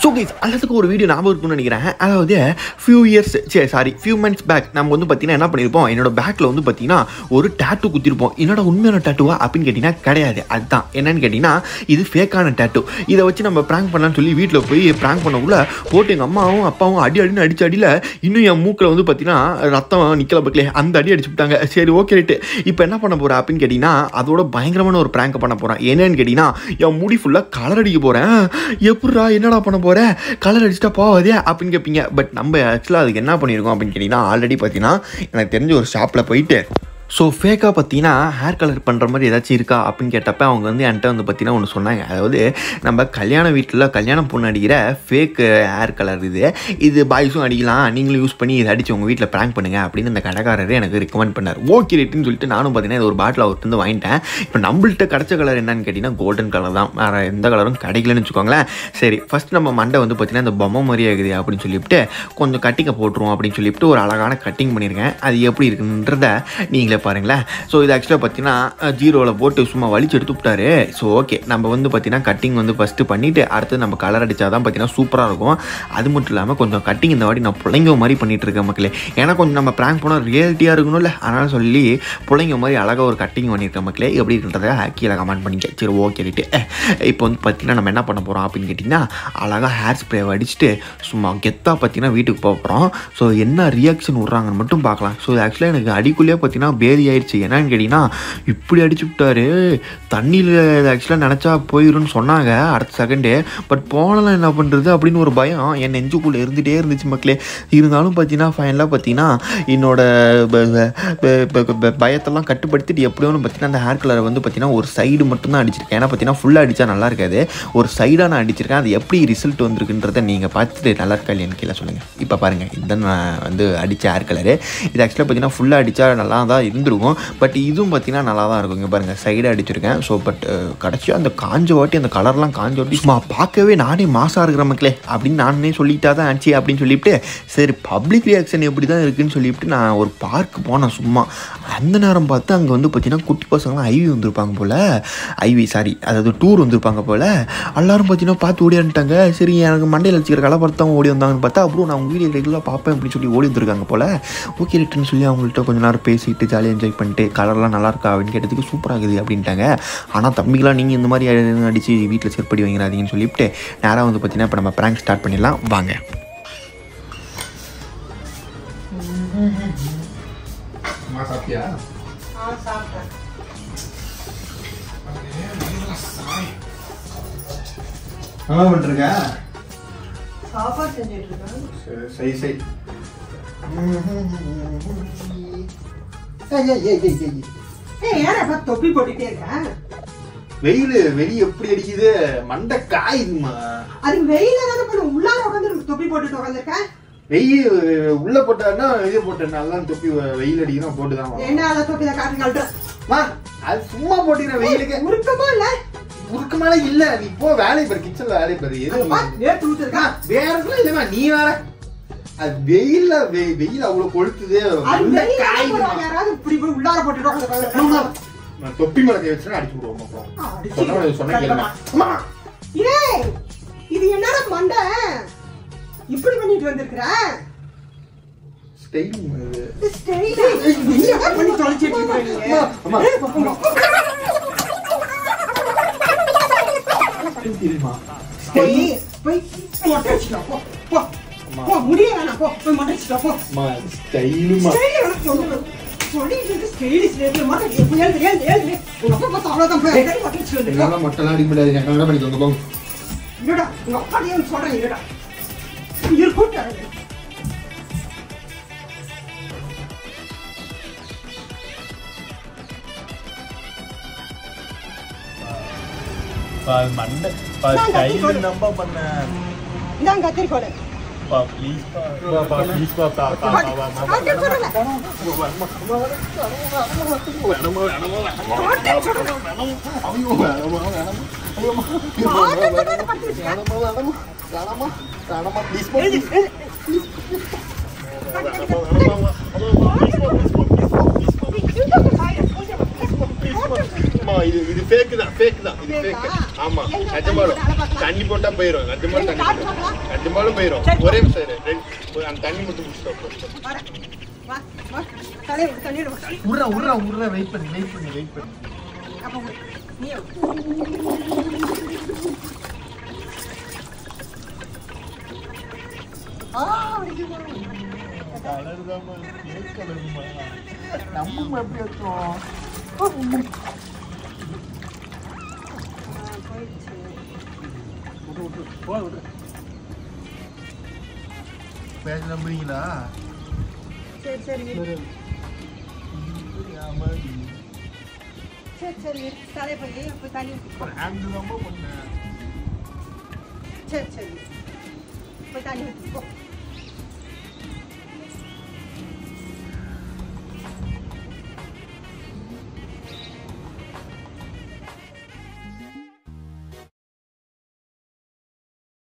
So guys அல்லதுக்கு ஒரு video ஞாபகம் இருக்கும்னு நினைக்கிறேன் அதாவது ஃபியூ இயர்ஸ் சரி சாரி ஃபியூ மந்த்ஸ் பேக் நம்ம வந்து பார்த்தீங்கன்னா என்ன பண்ணியிருப்போம் என்னோட பேக்கில் வந்து பார்த்தீங்கன்னா ஒரு டேட்டு குத்திருப்போம் என்னோட உண்மையான டேட்டுவா அப்படின்னு கேட்டிங்கன்னா கிடையாது அதுதான் என்னன்னு கேட்டிங்கன்னா இது ஃபேக்கான டேட்டு இதை வச்சு நம்ம ப்ராங்க் பண்ணலாம்னு சொல்லி வீட்டில் போய் ப்ராங்க் பண்ணக்குள்ள போட்டு எங்கள் அம்மாவும் அப்பாவும் அடி அடின்னு அடிச்ச அடியில் இன்னும் என் மூக்கில் வந்து பார்த்தீங்கன்னா ரத்தம் நிற்கல பக்கலே அந்த அடி அடிச்சு விட்டாங்க சரி ஓகே ரைட்டு இப்போ என்ன பண்ண போகிறேன் அப்படின்னு கேட்டிங்கன்னா அதோட பயங்கரமான ஒரு ப்ராங்க் பண்ண போகிறேன் என்னன்னு கேட்டிங்கன்னா என் முடி ஃபுல்லாக கலர் அடிக்க போகிறேன் எப்படிடா என்னடா பண்ண போகிற கலர் அடிச்சிட்டா போவாதே அப்படின்னு கேட்பீங்க பட் நம்ம ஆக்சுவலாக அதுக்கு என்ன பண்ணியிருக்கோம் அப்படின்னு கேட்டிங்கன்னா ஆல்ரெடி பார்த்தீங்கன்னா எனக்கு தெரிஞ்ச ஒரு ஷாப்பில் போயிட்டு ஸோ ஃபேக்காக பார்த்தீங்கன்னா ஹேர் கலர் பண்ணுற மாதிரி ஏதாச்சும் இருக்கா அப்படின்னு கேட்டப்ப அவங்க வந்து என்கிட்ட வந்து பார்த்தீங்கன்னா ஒன்று சொன்னாங்க அதாவது நம்ம கல்யாண வீட்டில் கல்யாண பொண்ணு அடிக்கிற ஃபேக் ஹேர் கலர் இது இது பாய்ஸும் அடிக்கலாம் நீங்களும் யூஸ் பண்ணி இதை அடித்து உங்கள் வீட்டில் ப்ராங்க் பண்ணுங்க அப்படின்னு அந்த கடைக்காரர் எனக்கு ரெக்கமெண்ட் பண்ணார் ஓகே ரேட்டுன்னு சொல்லிட்டு நானும் பார்த்தீங்கன்னா இது ஒரு பாட்டில் அவர்கிட்ட வந்து வாங்கிட்டேன் இப்போ நம்மள்ட்ட கிடச்ச கலர் என்னன்னு கேட்டிங்கன்னா கோல்டன் கலர் தான் வேறு எந்த கலரும் கிடைக்கலன்னு வச்சுக்கோங்களேன் சரி ஃபஸ்ட் நம்ம மண்டை வந்து பார்த்தீங்கன்னா இந்த பொம்மை மாதிரியே இருக்குது அப்படின்னு சொல்லிவிட்டு கொஞ்சம் கட்டிங்க போட்டுருவோம் அப்படின்னு சொல்லிவிட்டு ஒரு அழகான கட்டிங் பண்ணியிருக்கேன் அது எப்படி இருக்குன்றத நீங்களே பாருங்களேன் ஸோ இது ஆக்சுவலாக பார்த்தீங்கன்னா ஜீரோவில் போட்டு சும்மா வலிச்சு எடுத்து விட்டாரு ஸோ ஓகே நம்ம வந்து பார்த்தீங்கன்னா கட்டிங் வந்து ஃபஸ்ட்டு பண்ணிவிட்டு அடுத்து நம்ம கலர் அடித்தா தான் பார்த்தீங்கன்னா சூப்பராக இருக்கும் அது மட்டும் இல்லாமல் கொஞ்சம் கட்டிங் இந்த வாட்டி நான் பிள்ளைங்க மாதிரி பண்ணிட்டு இருக்கேன் மக்களே ஏன்னா கொஞ்சம் நம்ம ப்ராங்க் போனால் ரியாலிட்டியாக இருக்கணும்ல அதனால் சொல்லி பிள்ளைங்க மாதிரி அழகாக ஒரு கட்டிங் பண்ணியிருக்கேன் மக்களே எப்படி இருக்குன்றத கீழே கமெண்ட் பண்ணிக்க சரி ஓகே ரைட்டு இப்போ வந்து பார்த்தீங்கன்னா நம்ம என்ன பண்ண போகிறோம் அப்படின்னு கேட்டிங்கன்னா அழகாக ஹேர் ஸ்ப்ரே அடிச்சுட்டு சும்மா கெத்தாக பார்த்தீங்கன்னா வீட்டுக்கு போக போகிறோம் ஸோ என்ன ரியாக்ஷன் விட்றாங்கன்னு மட்டும் பார்க்கலாம் ஸோ ஆக்சுவலாக எனக்கு அடிக்குள்ளேயே பார்த்தீங்கன்னா பேதி ஆயிடுச்சு என்னன்னு கேட்டிங்கன்னா இப்படி அடிச்சு விட்டாரு தண்ணியில் ஆக்சுவலாக நினச்சா போயிடும்னு சொன்னாங்க அடுத்த செகண்டே பட் போனலாம் என்ன பண்ணுறது அப்படின்னு ஒரு பயம் என் நெஞ்சுக்குள்ளே இருந்துகிட்டே இருந்துச்சு மக்களே இருந்தாலும் பார்த்தீங்கன்னா ஃபைனலாக பார்த்தீங்கன்னா என்னோட ப- ப- ப- ப- ப- பயத்தெல்லாம் கட்டுப்படுத்திட்டு எப்படியோன்னு பார்த்தீங்கன்னா அந்த ஹேர் கலரை வந்து பார்த்தீங்கன்னா ஒரு சைடு மட்டும்தான் அடிச்சிருக்கேன் ஏன்னா பார்த்தீங்கன்னா ஃபுல்லாக அடித்தா நல்லா இருக்காது ஒரு சைடாக நான் அடிச்சிருக்கேன் அது எப்படி ரிசல்ட் வந்திருக்குன்றதை நீங்கள் பார்த்துட்டு நல்லா இருக்கா இல்லையான்னு கீழே சொல்லுங்கள் இப்போ பாருங்கள் இதுதான் நான் வந்து அடித்த ஹேர் கலரு இது ஆக்சுவலாக பார்த்தீங்கன்னா ஃபுல்லாக அடித்தா நல்லா தான் இருந்திருக்கும் பட் இதுவும் பார்த்தீங்கன்னா நல்லா தான் இருக்கும் இங்கே பாருங்கள் சைடாக அடிச்சிருக்கேன் ஸோ பட் கடைசியாக அந்த காஞ்ச வாட்டி அந்த கலர்லாம் காஞ்ச வாட்டி சும்மா பார்க்கவே நானே மாசாக இருக்கிற மக்களே அப்படின்னு நானே சொல்லிட்டா தான் ஆச்சு அப்படின்னு சொல்லிவிட்டு சரி பப்ளிக் ரியாக்ஷன் எப்படி தான் இருக்குன்னு சொல்லிவிட்டு நான் ஒரு பார்க் போனேன் சும்மா அந்த நேரம் பார்த்து அங்கே வந்து பார்த்தீங்கன்னா குட்டி பசங்களாம் ஐவி வந்திருப்பாங்க போல் ஐவி சாரி அதாவது டூர் வந்திருப்பாங்க போல் எல்லாரும் பார்த்தீங்கன்னா பார்த்து ஓடியான்ட்டாங்க சரி எனக்கு மண்டையில் வச்சுக்கிற கலப்படத்தவங்க ஓடி வந்தாங்கன்னு பார்த்தா அப்புறம் நான் உங்கள் வீடியோ ரெகுலராக பார்ப்பேன் அப்படின்னு சொல்லி ஓடி வந்திருக்காங்க போல் ஓகே ரிட்டர்னு சொல்லி அவங்கள்ட்ட கொஞ்ச நேரம் பேசிட்டு ஜாலியாக என்ஜாய் பண்ணிட்டு கலர்லாம் நல்லா இருக்கா அப்படின்னு கேட்டதுக்கு சூப்பராக இருக்குது அப்படின்ட்டாங்க ஆனால் தம்பிகளாம் நீங்கள் இந்த மாதிரி அடித்து வீட்டில் செருப்படி வாங்கிறாதீங்கன்னு சொல்லிவிட்டு நேராக வந்து பார்த்தீங்கன்னா இப்போ நம்ம ப்ராங்க் ஸ்டார்ட் பண்ணிடலாம் வாங்க அம்மா சாப்பிட்டியா ஆ சாப்பிட்டேன் என்ன பண்ணிருக்க சாப்பாடு செஞ்சுட்டு இருக்கேன் சரி சரி ஏய் ஏன் அப்ப தொப்பி போட்டுட்டே இருக்கேன் வெயில் வெளியே எப்படி அடிக்குது மண்டை காயுதுமா அதுக்கு வெயில தானே பண்ண உள்ளார உட்காந்து தொப்பி போட்டுட்டு உட்காந்துருக்கேன் வெயில் உள்ள போட்டாருன்னா வெளியே போட்டேன் நல்லா தொப்பி வெயில் அடிக்கணும் போட்டுதான் என்ன அதை தொப்பி தான் காட்டு கழட்டுறேன் மா அது சும்மா போட்டுக்கிறேன் வெயிலுக்கு முறுக்கமா இல்ல முறுக்கு மேல இல்ல நீ போ வேலையை பாரு கிச்சன்ல வேலையை பாரு எது அப்பா, நேத்து ஊத்துருக்கா வேற எதுவும் இல்லைம்மா நீ வேற அது வெயில்ல வெ- வெயில் அவ்வளவு கொளுத்துது அது மண்டை வெயில காயுதுமா யாராவது இப்படி போய் உள்ளார போட்டுட்டு உட்காந்து நான் தொப்பி மேல கை வச்சுனா அடிச்சு விடுவோம் அப்புறம் சொன்ன சொன்ன கேளுங்க அம்மா ஏய் இது என்னடா மண்டை இப்படி பண்ணிட்டு வந்திருக்கிற ஸ்டைல் இது இது ஸ்டைல் நீங்க பண்ணி தொலைச்சிட்டு இருக்கீங்க அம்மா அம்மா தெரியுமா போய் போய் மொட்டை அடிச்சுட்டு வா, போ போ போ முடிய வேணாம் போ போய் மொட்டை அடிச்சுட்டு வா, போ அம்மா ஸ்டைலுமா ஸ்டைல் எனக்கு சொல்லு. சொல்லிட்டு இருக்கு, ஸ்டைல் ஸ்டைல் மொட்டை அடிச்சு, போய் எழுந்து, எழுந்து, எழுந்து. உங்க அப்பா பார்த்தா அவ்வளவுதான், போய் அடிக்கடி மொட்டை அடிச்சுட்டு வந்துரு. என்னால மொட்டைலாம் அடிக்க முடியாது என் கல்யாணம் பண்ணிக்கோங்க போங்க இருடா, உங்க அப்பாடியே வந்து சொல்றேன், இருடா. இருக்கும், தரேன். பா மண்டை பா நான் ஸ்டைல் கத்திக்கோடு. நம்ப பண்ணேன் இந்தாங்க கத்திரிக்கோலு. பா ப்ளீஸ் பா பா பா ப்ளீஸ் பா பா பா பா பா பா காட்டுன்னு சொல்றேன். காட்டுன்னு சொல்றேன். காட்டுன்னு சொல்றேன், பத்து நிமிஷம். எழுது, எழுது. இது இது ஃபேக் தான் ஃபேக் தான் இது Fake ஃபேக் ஆ? ஆமா எங்க நிஜமாலும் தண்ணி போட்டு அளப்பாக்கலாம்? தண்ணி போட்டா போயிடும் நிஜமாலும் எங்க தண்ணி காட்டு போயிடும். பார்க்கலாம்? நிஜமாலும் போயிடும் சரி. ஒரே நிமிஷம் இரு. ரெண்டு ஒரு அந்த தண்ணி மட்டும் முடிச்சுட்டு வாடா. வா, வா. தலையை விடு, தண்ணியில விடு. உர்றா உர்றா உர்றா வெயிட் பண்ணு வெயிட் பண்ணு வெயிட் பண்ணு அப்ப விடு. நீயே விடு. ஆ, இது வரும். கலர் தான் ஃபேக் கலருமா நம்ம எப்படி வச்சோம் ஆ, போயிடுச்சு. பேச நம்புறீங்களா சரி சரி இரு. சரி சரி இரு. தலையை போய் போய் தண்ணி ஊத்திக்கோ. ஹேண்ட் தான் பண்ணேன் சரி சரி போய் தண்ணி ஊத்திக்கோ